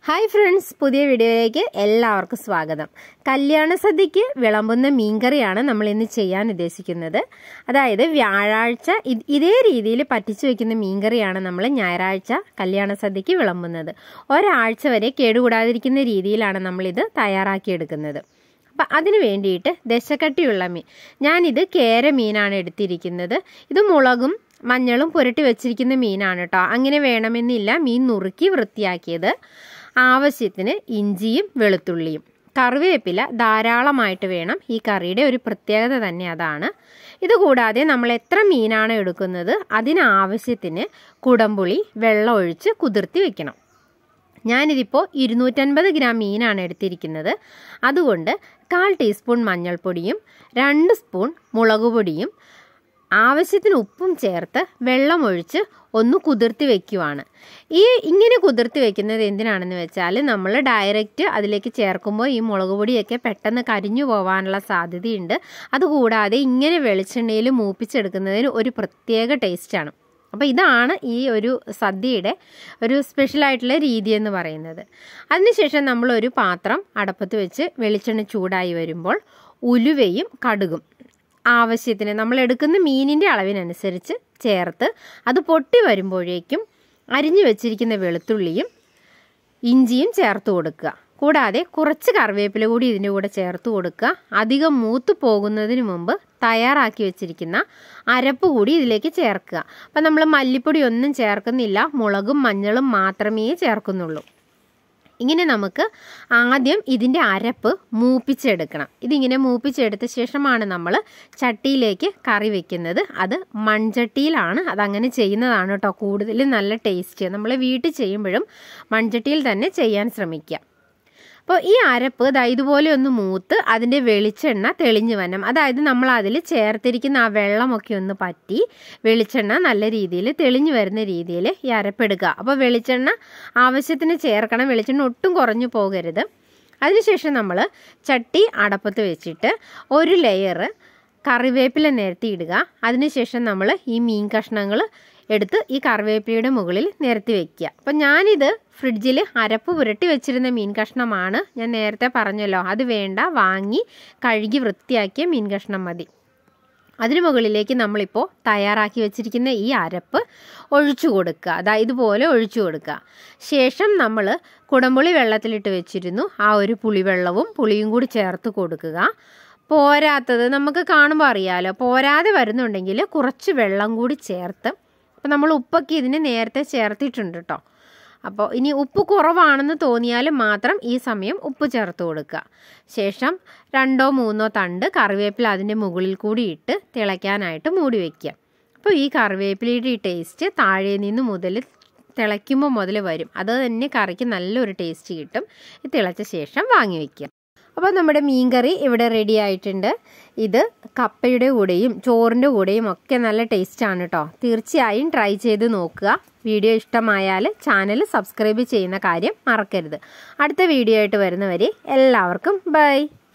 hi friends പുതിയ വീഡിയോയിലേക്ക് എല്ലാവർക്കും സ്വാഗതം കല്യാണ സദ്യക്ക് വിളമ്പുന്ന മീൻകറിയാണ് നമ്മൾ ഇന്ന് ചെയ്യാൻ ഉദ്ദേശിക്കുന്നത് അതായത് വ്യാഴാഴ്ച ഇത് ഇതേ രീതിയിൽ പറ്റിച്ചു വെക്കുന്ന മീൻകറിയാണ് നമ്മൾ ഞായറാഴ്ച കല്യാണ സദ്യക്ക് വിളമ്പുന്നത് ഒരാഴ്ച വരെ കേടുകൂടാതിരിക്കുന്ന രീതിയിലാണ് നമ്മളിത് തയ്യാറാക്കിയെടുക്കുന്നത് അപ്പം അതിന് വേണ്ടിയിട്ട് ദശക്കട്ടിയുള്ള മീൻ ഞാനിത് കേര മീനാണ് എടുത്തിരിക്കുന്നത് ഇത് മുളകും മഞ്ഞളും പുരട്ടി വെച്ചിരിക്കുന്ന മീനാണ് കേട്ടോ അങ്ങനെ വേണമെന്നില്ല മീൻ നുറുക്കി വൃത്തിയാക്കിയത് ആവശ്യത്തിന് ഇഞ്ചിയും വെളുത്തുള്ളിയും കറിവേപ്പില ധാരാളമായിട്ട് വേണം ഈ കറിയുടെ ഒരു പ്രത്യേകത തന്നെ അതാണ് ഇതുകൂടാതെ നമ്മൾ എത്ര മീനാണ് എടുക്കുന്നത് അതിനാവശ്യത്തിന് കുടംപുളി വെള്ളം ഒഴിച്ച് കുതിർത്തി വെക്കണം ഞാനിതിപ്പോൾ ഇരുന്നൂറ്റൻപത് ഗ്രാം മീനാണ് എടുത്തിരിക്കുന്നത് അതുകൊണ്ട് കാൽ ടീസ്പൂൺ മഞ്ഞൾപ്പൊടിയും രണ്ട് സ്പൂൺ മുളക് പൊടിയും ആവശ്യത്തിന് ഉപ്പും ചേർത്ത് വെള്ളം ഒഴിച്ച് ഒന്ന് കുതിർത്തി വെക്കുവാണ് ഈ ഇങ്ങനെ കുതിർത്തി വെക്കുന്നത് എന്തിനാണെന്ന് വെച്ചാൽ നമ്മൾ ഡയറക്റ്റ് അതിലേക്ക് ചേർക്കുമ്പോൾ ഈ മുളക് പൊടിയൊക്കെ പെട്ടെന്ന് കരിഞ്ഞു പോകാനുള്ള സാധ്യതയുണ്ട് അതുകൂടാതെ ഇങ്ങനെ വെളിച്ചെണ്ണയിൽ മൂപ്പിച്ചെടുക്കുന്നതിന് ഒരു പ്രത്യേക ടേസ്റ്റാണ് അപ്പോൾ ഇതാണ് ഈ ഒരു സദ്യയുടെ ഒരു സ്പെഷ്യലായിട്ടുള്ള രീതി എന്ന് പറയുന്നത് അതിനുശേഷം നമ്മളൊരു പാത്രം അടപ്പത്ത് വെച്ച് വെളിച്ചെണ്ണ ചൂടായി വരുമ്പോൾ ഉലുവയും കടുകും ആവശ്യത്തിന് നമ്മൾ എടുക്കുന്ന മീനിൻ്റെ അളവിനനുസരിച്ച് ചേർത്ത് അത് പൊട്ടി വരുമ്പോഴേക്കും അരിഞ്ഞു വെച്ചിരിക്കുന്ന വെളുത്തുള്ളിയും ഇഞ്ചിയും ചേർത്ത് കൊടുക്കുക കൂടാതെ കുറച്ച് കറിവേപ്പില കൂടി ഇതിൻ്റെ കൂടെ ചേർത്ത് കൊടുക്കുക അധികം മൂത്ത് പോകുന്നതിന് മുമ്പ് തയ്യാറാക്കി വെച്ചിരിക്കുന്ന അരപ്പ് കൂടി ഇതിലേക്ക് ചേർക്കുക അപ്പം നമ്മൾ മല്ലിപ്പൊടി ഒന്നും ചേർക്കുന്നില്ല മുളകും മഞ്ഞളും മാത്രമേ ചേർക്കുന്നുള്ളൂ ഇങ്ങനെ നമുക്ക് ആദ്യം ഇതിൻ്റെ അരപ്പ് മൂപ്പിച്ചെടുക്കണം ഇതിങ്ങനെ മൂപ്പിച്ചെടുത്ത ശേഷമാണ് നമ്മൾ ചട്ടിയിലേക്ക് കറി വെക്കുന്നത് അത് മൺചട്ടിയിലാണ് അതങ്ങനെ ചെയ്യുന്നതാണ് കേട്ടോ കൂടുതൽ നല്ല ടേസ്റ്റ് നമ്മൾ വീട്ടിൽ ചെയ്യുമ്പോഴും മൺചട്ടിയിൽ തന്നെ ചെയ്യാൻ ശ്രമിക്കുക അപ്പോൾ ഈ അരപ്പ് ദാ ഇതുപോലെ ഒന്ന് മൂത്ത് അതിൻ്റെ വെളിച്ചെണ്ണ തെളിഞ്ഞു വരണം അതായത് നമ്മൾ അതിൽ ചേർത്തിരിക്കുന്ന ആ വെള്ളമൊക്കെ ഒന്ന് പറ്റി വെളിച്ചെണ്ണ നല്ല രീതിയിൽ തെളിഞ്ഞു വരുന്ന രീതിയിൽ ഈ അരപ്പെടുക്കുക അപ്പോൾ വെളിച്ചെണ്ണ ആവശ്യത്തിന് ചേർക്കണം വെളിച്ചെണ്ണ ഒട്ടും കുറഞ്ഞു പോകരുത് അതിനുശേഷം നമ്മൾ ചട്ടി അടപ്പത്ത് വെച്ചിട്ട് ഒരു ലെയർ കറിവേപ്പില നിരത്തി ഇടുക അതിനുശേഷം നമ്മൾ ഈ മീൻ കഷ്ണങ്ങൾ എടുത്ത് ഈ കറിവേപ്പിലയുടെ മുകളിൽ നിരത്തി വെക്കുക അപ്പം ഞാനിത് ഫ്രിഡ്ജിൽ അരപ്പ് പുരട്ടി വെച്ചിരുന്ന മീൻ കഷ്ണമാണ് ഞാൻ നേരത്തെ പറഞ്ഞല്ലോ അത് വേണ്ട വാങ്ങി കഴുകി വൃത്തിയാക്കിയ മീൻ കഷ്ണം മതി അതിനു മുകളിലേക്ക് നമ്മളിപ്പോൾ തയ്യാറാക്കി വെച്ചിരിക്കുന്ന ഈ അരപ്പ് ഒഴിച്ചു കൊടുക്കുക അതായത് ഇതുപോലെ ഒഴിച്ചു കൊടുക്കുക ശേഷം നമ്മൾ കുടംപുളി വെള്ളത്തിലിട്ട് വെച്ചിരുന്നു ആ ഒരു പുളിവെള്ളവും പുളിയും കൂടി ചേർത്ത് കൊടുക്കുക പോരാത്തത് നമുക്ക് കാണുമ്പോൾ അറിയാമല്ലോ പോരാതെ വരുന്നുണ്ടെങ്കിൽ കുറച്ച് വെള്ളം കൂടി ചേർത്ത് അപ്പം നമ്മൾ ഉപ്പൊക്കെ ഇതിന് നേരത്തെ ചേർത്തിട്ടുണ്ട് കേട്ടോ അപ്പോൾ ഇനി ഉപ്പ് കുറവാണെന്ന് തോന്നിയാൽ മാത്രം ഈ സമയം ഉപ്പ് ചേർത്ത് കൊടുക്കുക ശേഷം രണ്ടോ മൂന്നോ തണ്ട് കറിവേപ്പില അതിൻ്റെ മുകളിൽ കൂടി ഇട്ട് തിളയ്ക്കാനായിട്ട് മൂടി വയ്ക്കുക അപ്പോൾ ഈ കറിവേപ്പിലയുടെ ഈ ടേസ്റ്റ് താഴെ നിന്ന് മുതൽ തിളയ്ക്കുമ്പോൾ മുതൽ വരും അത് തന്നെ കറിക്ക് നല്ലൊരു ടേസ്റ്റ് കിട്ടും ഇത് തിളച്ച ശേഷം വാങ്ങി വയ്ക്കുക അപ്പോൾ നമ്മുടെ മീൻകറി ഇവിടെ റെഡി ആയിട്ടുണ്ട് ഇത് കപ്പയുടെ കൂടെയും ചോറിൻ്റെ കൂടെയും ഒക്കെ നല്ല ടേസ്റ്റാണ് കേട്ടോ തീർച്ചയായും ട്രൈ ചെയ്ത് നോക്കുക വീഡിയോ ഇഷ്ടമായാൽ ചാനൽ സബ്സ്ക്രൈബ് ചെയ്യുന്ന കാര്യം മറക്കരുത് അടുത്ത വീഡിയോ ആയിട്ട് വരുന്നവരെ എല്ലാവർക്കും ബൈ